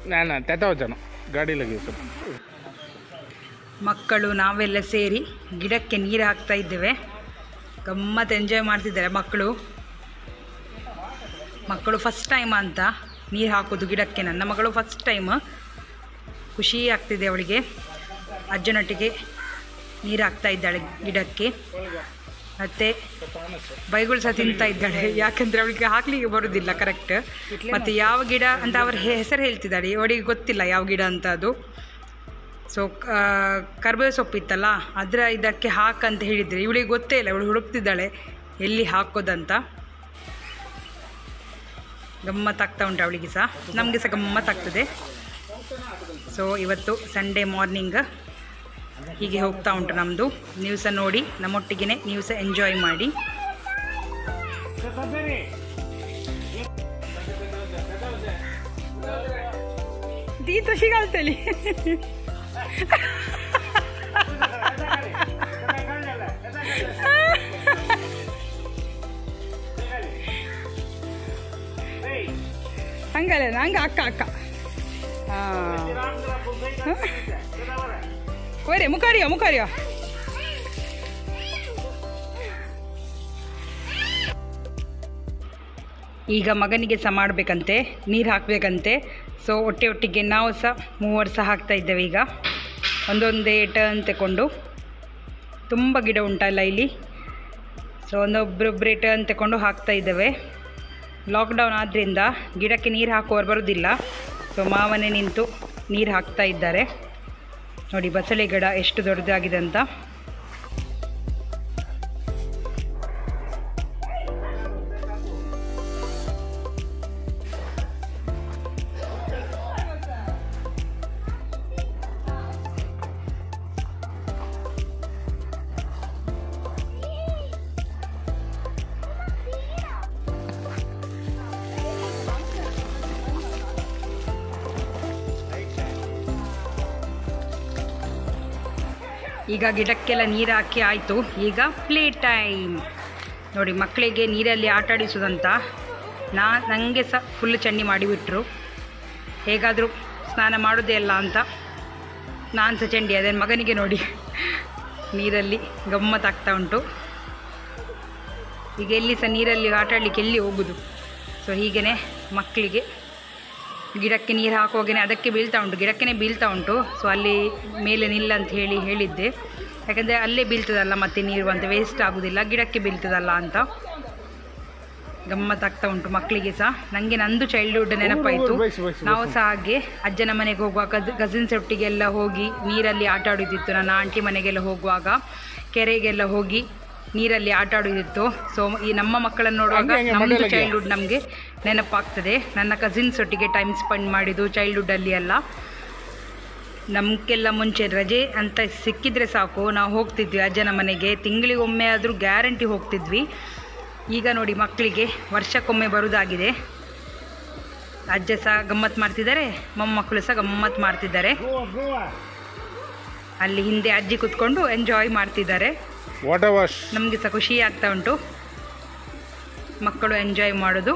ನಾನು ತೆತಾವ್ ಜನ ಗಾಡಿ ಲಗೇಜ್ ಮಕ್ಕಳು ನಾವೆಲ್ಲ ಸೇರಿ ಗಿಡಕ್ಕೆ ನೀರು ಹಾಕ್ತಾ ಇದ್ದೇವೆ ಗಮ್ಮತ್ತು ಎಂಜಾಯ್ ಮಾಡ್ತಿದ್ದಾರೆ ಮಕ್ಕಳು ಮಕ್ಕಳು ಫಸ್ಟ್ ಟೈಮ್ ಅಂತ ನೀರು ಹಾಕೋದು ಗಿಡಕ್ಕೆ ನನ್ನ ಮಗಳು ಫಸ್ಟ್ ಟೈಮ್ ಖುಷಿ ಆಗ್ತಿದೆ ಅವಳಿಗೆ ಅಜ್ಜನೊಟ್ಟಿಗೆ ನೀರು ಹಾಕ್ತಾ ಇದ್ದಾಳೆ ಗಿಡಕ್ಕೆ ಮತ್ತು ಬೈಗಳು ಸಹ ತಿಂತಾ ಇದ್ದಾಳೆ ಯಾಕಂದರೆ ಅವಳಿಗೆ ಹಾಕ್ಲಿಕ್ಕೆ ಬರೋದಿಲ್ಲ ಕರೆಕ್ಟ್ ಮತ್ತು ಯಾವ ಗಿಡ ಅಂತ ಅವ್ರ ಹೆಸರು ಹೇಳ್ತಿದ್ದಾಳೆ ಅವಳಿಗೆ ಗೊತ್ತಿಲ್ಲ ಯಾವ ಗಿಡ ಅಂತ ಅದು ಸೊ ಕರ್ಬೇವು ಸೊಪ್ಪಿತ್ತಲ್ಲ ಅದರ ಇದಕ್ಕೆ ಹಾಕಂತ ಹೇಳಿದರೆ ಇವಳಿಗೆ ಗೊತ್ತೇ ಇಲ್ಲ ಇವಳು ಹುಡುಕ್ತಿದ್ದಾಳೆ ಎಲ್ಲಿ ಹಾಕೋದಂತ ಗಮ್ಮತ್ತಾಗ್ತಾ ಉಂಟು ಅವಳಿಗೆ ಸಹ ನಮಗೆ ಸಹ ಗಮ್ಮತ್ತಾಗ್ತದೆ ಸೊ ಇವತ್ತು ಸಂಡೇ ಮಾರ್ನಿಂಗ್ ಹೀಗೆ ಹೋಗ್ತಾ ಉಂಟು ನಮ್ಮದು ನೀವು ಸಹ ನೋಡಿ ನಮ್ಮೊಟ್ಟಿಗೆ ನೀವು ಸಹ ಎಂಜಾಯ್ ಮಾಡಿ ती तशी घालतली ಹಂಗಲ್ಲ ಹಂಗ ಅಕ್ಕ ಅಕ್ಕ ಓರೆ ಮುಖಾರಿಯೋ ಮುಖಾರಿಯೋ ಈಗ ಮಗನಿಗೆ ಸಹ ಮಾಡಬೇಕಂತೆ ನೀರು ಹಾಕಬೇಕಂತೆ ಸೊ ಒಟ್ಟೆ ಒಟ್ಟಿಗೆ ನಾವು ಸಹ ಮೂವರು ಸಹ ಹಾಕ್ತಾ ಇದ್ದೇವೆ ಈಗ ಒಂದೊಂದೇ ಟರ್ನ್ ತಗೊಂಡು ತುಂಬ ಗಿಡ ಉಂಟಲ್ಲ ಇಲ್ಲಿ ಸೊ ಒಂದೊಬ್ಬರೊಬ್ಬರೇ ಟರ್ನ್ ತಗೊಂಡು ಹಾಕ್ತಾ ಇದ್ದೇವೆ ಲಾಕ್ಡೌನ್ ಆದ್ದರಿಂದ ಗಿಡಕ್ಕೆ ನೀರು ಹಾಕುವವರು ಬರೋದಿಲ್ಲ ಸೊ ಮಾವನೇ ನಿಂತು ನೀರು ಹಾಕ್ತಾ ಇದ್ದಾರೆ ನೋಡಿ ಬಸಳೆ ಗಿಡ ಎಷ್ಟು ದೊಡ್ಡದಾಗಿದೆ ಅಂತ ಈಗ ಗಿಡಕ್ಕೆಲ್ಲ ನೀರು ಹಾಕಿ ಆಯಿತು ಈಗ ಪ್ಲೇ ಟೈಮ್ ನೋಡಿ ಮಕ್ಕಳಿಗೆ ನೀರಲ್ಲಿ ಆಟ ಆಡಿಸೋದಂತ ನಾ ನನಗೆ ಸಹ ಫುಲ್ ಚಂಡಿ ಮಾಡಿಬಿಟ್ರು ಹೇಗಾದರೂ ಸ್ನಾನ ಮಾಡೋದೇ ಅಲ್ಲ ಅಂತ ನಾನು ಸಹ ಚಂಡಿ ಅದೇ ಮಗನಿಗೆ ನೋಡಿ ನೀರಲ್ಲಿ ಗಮ್ಮತ್ತಾಗ್ತಾ ಉಂಟು ಈಗ ಎಲ್ಲಿ ಸಹ ನೀರಲ್ಲಿ ಆಟ ಆಡಲಿಕ್ಕೆ ಎಲ್ಲಿ ಹೋಗೋದು ಸೊ ಹೀಗೇ ಮಕ್ಕಳಿಗೆ ಗಿಡಕ್ಕೆ ನೀರು ಹಾಕುವಾಗೇ ಅದಕ್ಕೆ ಬೀಳ್ತಾ ಉಂಟು ಗಿಡಕ್ಕೆ ಬೀಳ್ತಾ ಉಂಟು ಸೊ ಅಲ್ಲಿ ಮೇಲೆ ನಿಲ್ಲ ಅಂತ ಹೇಳಿ ಹೇಳಿದ್ದೆ ಯಾಕಂದರೆ ಅಲ್ಲೇ ಬೀಳ್ತದಲ್ಲ ಮತ್ತೆ ನೀರು ಅಂತ ವೇಸ್ಟ್ ಆಗೋದಿಲ್ಲ ಗಿಡಕ್ಕೆ ಬೀಳ್ತದಲ್ಲ ಅಂತ ಗಮ್ಮತ್ತಾಗ್ತಾ ಉಂಟು ಮಕ್ಕಳಿಗೆ ಸಹ ನನಗೆ ನಂದು ಚೈಲ್ಡ್ಹುಡ್ ನೆನಪಾಯಿತು ಬೈಸು, ಬೈಸು, ನಾವು ಸಹ ಹಾಗೆ ಅಜ್ಜನ ಮನೆಗೆ ಹೋಗುವಾಗ ಕಸ್ ಕಸಿನ್ಸ್ ಒಟ್ಟಿಗೆಲ್ಲ ಹೋಗಿ ನೀರಲ್ಲಿ ಆಟ ಆಡೋದಿತ್ತು ನನ್ನ ಆಂಟಿ ಮನೆಗೆಲ್ಲ ಹೋಗುವಾಗ ಕೆರೆಗೆಲ್ಲ ಹೋಗಿ ನೀರಲ್ಲಿ ಆಟ ಆಡೋದಿತ್ತು ಸೊ ಈ ನಮ್ಮ ಮಕ್ಕಳನ್ನು ನೋಡುವಾಗ ಹಂಗೆ, ಹಂಗೆ, ನಮ್ಮದು ಮನೆಯೊಳಗೆ. ಚೈಲ್ಡ್ಹುಡ್ ನಮಗೆ ನೆನಪಾಗ್ತದೆ ನನ್ನ ಕಸಿನ್ಸ್ ಒಟ್ಟಿಗೆ ಟೈಮ್ ಸ್ಪೆಂಡ್ ಮಾಡಿದ್ದು ಚೈಲ್ಡ್ಹುಡ್ಡಲ್ಲಿ ಎಲ್ಲ ನಮಗೆಲ್ಲ ಮುಂಚೆ ರಜೆ ಅಂತ ಸಿಕ್ಕಿದ್ರೆ ಸಾಕು ನಾವು ಹೋಗ್ತಿದ್ವಿ ಅಜ್ಜನ ಮನೆಗೆ ತಿಂಗಳಿಗೊಮ್ಮೆ ಆದರೂ ಗ್ಯಾರಂಟಿ ಹೋಗ್ತಿದ್ವಿ ಈಗ ನೋಡಿ ಮಕ್ಕಳಿಗೆ ವರ್ಷಕ್ಕೊಮ್ಮೆ ಬರುವುದಾಗಿದೆ ಅಜ್ಜ ಸಹ ಗಮ್ಮತ್ತು ಮಾಡ್ತಿದ್ದಾರೆ ಮೊಮ್ಮಕ್ಕಳು ಸಹ ಗಮ್ಮತ್ತು ಮಾಡ್ತಿದ್ದಾರೆ ಅಲ್ಲಿ ಹಿಂದೆ ಅಜ್ಜಿ ಕುತ್ಕೊಂಡು ಎಂಜಾಯ್ ಮಾಡ್ತಿದ್ದಾರೆ ವಾಟರ್ ವಾಶ್ ನಮಗೆ ಸಹ ಖುಷಿ ಆಗ್ತಾ ಉಂಟು ಮಕ್ಕಳು ಎಂಜಾಯ್ ಮಾಡೋದು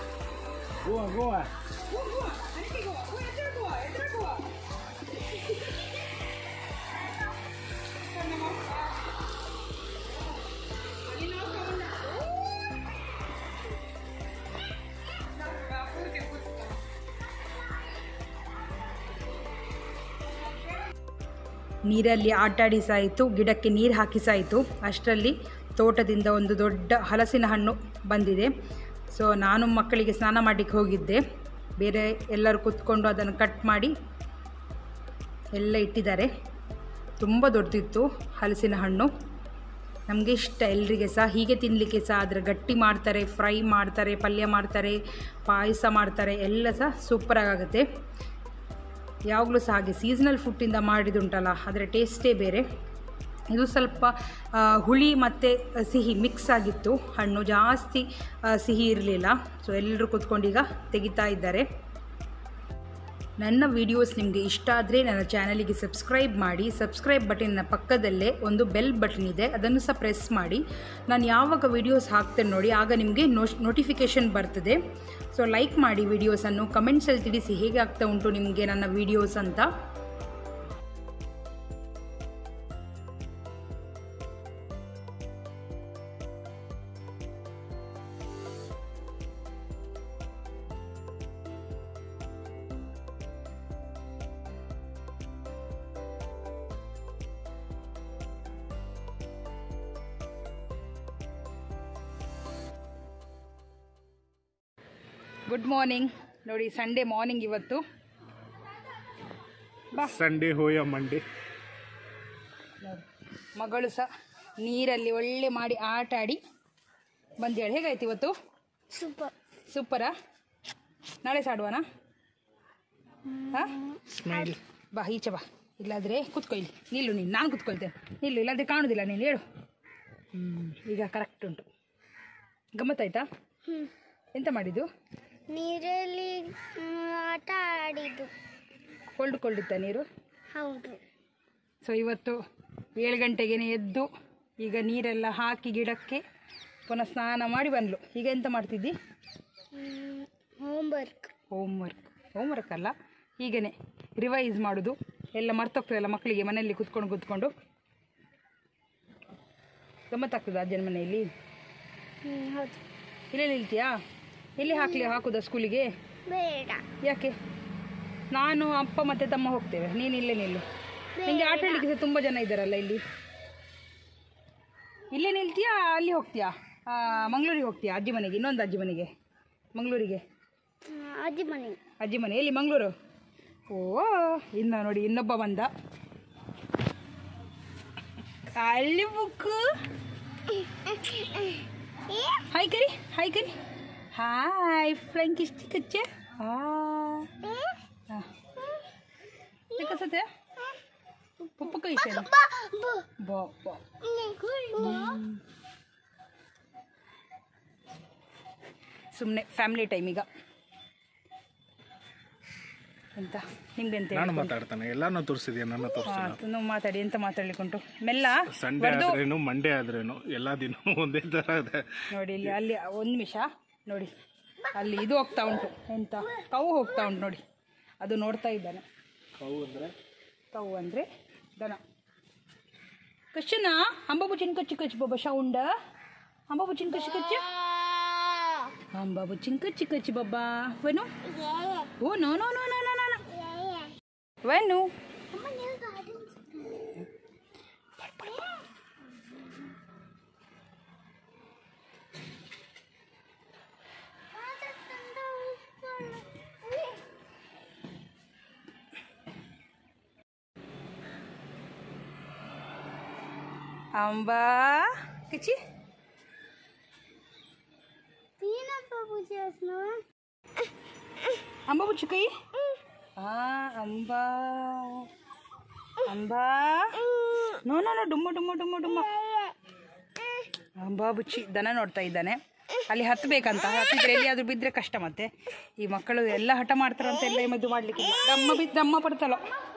ನೀರಲ್ಲಿ ಆಟಾಡಿ ಸಾಯಿತು ಗಿಡಕ್ಕೆ ನೀರು ಹಾಕಿ ಸಾಯಿತು ಅಷ್ಟರಲ್ಲಿ ತೋಟದಿಂದ ಒಂದು ದೊಡ್ಡ ಹಲಸಿನ ಹಣ್ಣು ಬಂದಿದೆ ಸೊ ನಾನು ಮಕ್ಕಳಿಗೆ ಸ್ನಾನ ಮಾಡಲಿಕ್ಕೆ ಹೋಗಿದ್ದೆ ಬೇರೆ ಎಲ್ಲರೂ ಕೂತ್ಕೊಂಡು ಅದನ್ನು ಕಟ್ ಮಾಡಿ ಎಲ್ಲ ಇಟ್ಟಿದ್ದಾರೆ ತುಂಬ ದೊಡ್ಡದಿತ್ತು ಹಲಸಿನ ಹಣ್ಣು ನಮಗೆ ಇಷ್ಟ ಎಲ್ರಿಗೆ ಸಹ ಹೀಗೆ ತಿನ್ನಲಿಕ್ಕೆ ಸಹ ಅದರ ಗಟ್ಟಿ ಮಾಡ್ತಾರೆ ಫ್ರೈ ಮಾಡ್ತಾರೆ ಪಲ್ಯ ಮಾಡ್ತಾರೆ ಪಾಯಸ ಮಾಡ್ತಾರೆ ಎಲ್ಲ ಸಹ ಸೂಪರಾಗುತ್ತೆ ಯಾವಾಗಲೂ ಸಹ ಹಾಗೆ ಸೀಸನಲ್ ಫುಡ್ಡಿಂದ ಮಾಡಿದುಂಟಲ್ಲ ಅದರ ಟೇಸ್ಟೇ ಬೇರೆ ಇದು ಸ್ವಲ್ಪ ಆ, ಹುಳಿ ಮತ್ತು ಸಿಹಿ ಮಿಕ್ಸ್ ಆಗಿತ್ತು ಹಣ್ಣು ಜಾಸ್ತಿ ಆ, ಸಿಹಿ ಇರಲಿಲ್ಲ ಸೊ ಎಲ್ಲರೂ ಕೂತ್ಕೊಂಡೀಗ ತೆಗಿತಾ ಇದ್ದಾರೆ ನನ್ನ ವಿಡಿಯೋಸ್ ನಿಮಗೆ ಇಷ್ಟ ಆದರೆ ನನ್ನ ಚಾನಲಿಗೆ ಸಬ್ಸ್ಕ್ರೈಬ್ ಮಾಡಿ ಸಬ್ಸ್ಕ್ರೈಬ್ ಬಟನ್ನ ಪಕ್ಕದಲ್ಲೇ ಒಂದು ಬೆಲ್ ಬಟನ್ ಇದೆ ಅದನ್ನು ಸಹ ಪ್ರೆಸ್ ಮಾಡಿ ನಾನು ಯಾವಾಗ ವಿಡಿಯೋಸ್ ಹಾಕ್ತೇನೆ ನೋಡಿ ಆಗ ನಿಮಗೆ ನೋಟಿಫಿಕೇಷನ್ ಬರ್ತದೆ ಸೊ ಲೈಕ್ ಮಾಡಿ ವಿಡಿಯೋಸನ್ನು ಕಮೆಂಟ್ಸಲ್ಲಿ ತಿಳಿಸಿ ಹೇಗೆ ಆಗ್ತಾ ಉಂಟು ನಿಮಗೆ ನನ್ನ ವಿಡಿಯೋಸ್ ಅಂತ ಗುಡ್ ಮಾರ್ನಿಂಗ್ ನೋಡಿ ಸಂಡೇ ಮಾರ್ನಿಂಗ್ ಇವತ್ತು ಬಾ ಸಂಡೇ ಹೋಯ ಮಂಡೇ ನೋಡಿ ಮಗಳು ಸಹ ನೀರಲ್ಲಿ ಒಳ್ಳೆ ಮಾಡಿ ಆಟ ಆಡಿ ಬಂದೇಳಿ ಹೇಗಾಯ್ತು ಇವತ್ತು ಸೂಪರ್ ಸೂಪರಾ ನಾಳೆ ಸಹ ಆಡುವನಾ ಹಾಂ ಸ್ಮೈಲ್ ಬಾ ಈಚೆ ಬಾ ಇಲ್ಲಾದರೆ ಕುತ್ಕೊ ಇಲ್ಲಿ ನಿಲ್ಲು ನೀನು ನಾನು ಕುತ್ಕೊಳ್ತೇನೆ ನಿಲ್ಲು ಇಲ್ಲಾದರೆ ಕಾಣುವುದಿಲ್ಲ ನೀನು ಹೇಳು ಹ್ಞೂ ಈಗ ಕರೆಕ್ಟ್ ಉಂಟು ಗಮ್ಮತ್ತಾಯ್ತಾ ಹ್ಮ್. ಎಂತ ಮಾಡಿದ್ದು ನೀರಲ್ಲಿ ಮ್, ಆಟ ಆಡಿದ್ದು ಕೊಲ್ಡು ಕೊಂಡಿತ್ತ ನೀರು ಹೌದು ಸೊ ಇವತ್ತು ಏಳು ಗಂಟೆಗೇನೆ ಎದ್ದು ಈಗ ನೀರೆಲ್ಲ ಹಾಕಿ ಗಿಡಕ್ಕೆ ಪುನಃ ಸ್ನಾನ ಮಾಡಿ ಬಂದ್ಲು ಈಗ ಎಂತ ಮಾಡ್ತಿದ್ದಿ ಹೋಮ್ವರ್ಕ್ ಹೋಮ್ವರ್ಕ್ ಹೋಮ್ವರ್ಕ್ ಅಲ್ಲ ಹೀಗೇ ರಿವೈಸ್ ಮಾಡೋದು ಎಲ್ಲ ಮರ್ತೋಗ್ತದಲ್ಲ ಮಕ್ಕಳಿಗೆ ಮನೆಯಲ್ಲಿ ಕುತ್ಕೊಂಡು ಕುತ್ಕೊಂಡು ಗಮ್ಮತ್ತಾಗ್ತದೆ ಅಜ್ಜನ ಮನೆಯಲ್ಲಿ ಹೌದು ಇಲ್ಲೇ ನಿಲ್ತೀಯಾ ಎಲ್ಲಿ ಹಾಕ್ಲಿ ಹಾಕುದಾ ಸ್ಕೂಲಿಗೆ ಬೇಡ ಯಾಕೆ ನಾನು ಅಪ್ಪ ಮತ್ತು ತಮ್ಮ ಹೋಗ್ತೇವೆ ನೀನು ಇಲ್ಲೇ ನಿಲ್ಲು ನಿಮಗೆ ಆಟ ಆಡಲಿಕ್ಕೆ ಸಹ ತುಂಬ ಜನ ಇದ್ದಾರಲ್ಲ ಇಲ್ಲಿ ಇಲ್ಲೇ ನಿಲ್ತೀಯಾ ಅಲ್ಲಿ ಹೋಗ್ತೀಯಾ ಆ, ಮಂಗಳೂರಿಗೆ ಹೋಗ್ತೀಯಾ ಅಜ್ಜಿ ಮನೆಗೆ ಇನ್ನೊಂದು ಅಜ್ಜಿ ಮನೆಗೆ ಮಂಗಳೂರಿಗೆ ಮ್, ಅಜ್ಜಿ ಮನೆ ಅಜ್ಜಿ ಮನೆ ಎಲ್ಲಿ ಮಂಗಳೂರು ಓ ಇನ್ನ ನೋಡಿ ಇನ್ನೊಬ್ಬ ಬಂದ ಅಲ್ಲಿ ಬುಕ್ಕು ಹಾಯ್ ಕರಿ ಹಾಯ್ ಕರಿ ಹಾಯ್ ಫ್ಲೈಂಗ್ ಕಿಸ್ತಿ ಕಚ್ಚೆ ಹಾ कसं ಪಪ್ಪ ಕೈ ಬಾ ಬಾ ಸುಮ್ಮನೆ ಫ್ಯಾಮಿಲಿ ಟೈಮ್ ಈಗ ಎಂತ ನಿಮ್ದೆಂತ ನಾನು ಮಾತಾಡ್ತಾನೆ ಎಲ್ಲಾನು ತೋರಿಸಿದ್ಯಾ ನನ್ನ ತೋರಿಸ್ತೀನಿ ಹಾಂ ಮಾತಾಡಿ ಎಂತ ಮಾತಾಡ್ಲಿಕ್ಕುಂಟು ಮೆಲ್ಲ ಸಂಡೇ ಆದ್ರೇನು ಮಂಡೇ ಆದ್ರೇನು ಎಲ್ಲಾ ದಿನ ಒಂದೇ ತರ ಇದೆ ನೋಡಿ ಇಲ್ಲಿ ಅಲ್ಲಿ ಒಂದು ನಿಮಿಷ ನೋಡಿ ಅಲ್ಲಿ ಇದು ಹೋಗ್ತಾ ಉಂಟು ಎಂತ ಕವು ಹೋಗ್ತಾ ಉಂಟು ನೋಡಿ ಅದು ನೋಡ್ತಾ ಇದ್ದಾನೆ ಕವು ಅಂದ್ರೆ ಕವು ಅಂದರೆ ದನ ಕಚ್ಚನ ಅಂಬಾಬು ಚಿನ್ ಕಚ್ಚು ಕಚ್ಚು ಬಾಬಾ ಶೌಂಡ ಅಂಬಾಬು ಚಿನ್ ಕಚ್ಚು ಕಚ್ಚು ಅಂಬಾಬು ಚಿನ್ ಕಚ್ಚು ಕಚ್ಚು ಬಾಬಾ ವೆನು ಓ no no no no no no ವೆನು ಅಂಬಾ ಕಚ್ಚಿ ಏನಪ್ಪ ಪೂಜೆ ಹೆಸ್ರು? ಅಂಬಾ ಬುಚ್ಚು ಕೈ ಆ ಅಂಬಾ ಅಂಬಾ ನೋ ನೋ ನೋ ಡುಮ್ಮ ಡುಮ್ಮ ಡುಮ್ಮ ಡುಮ್ಮ ಅಂಬಾ ಬುಚ್ಚಿ ದನ ನೋಡ್ತಾ ಇದ್ದಾನೆ ಅಲ್ಲಿ ಹತ್ತಬೇಕಂತ ಹತ್ತಿದ್ರೆ ಎಲ್ಲಿಯಾದ್ರೂ ಬಿದ್ದರೆ ಕಷ್ಟ ಮತ್ತೆ ಈ ಮಕ್ಕಳು ಎಲ್ಲ ಹಠ ಮಾಡ್ತಾರಂತ ಎಲ್ಲ ಮದ್ದು ಮಾಡ್ಲಿಕ್ಕೆ ದಮ್ಮ ಬಿದ್ದು ದಮ್ಮ ಪಡ್ತಾಳೋ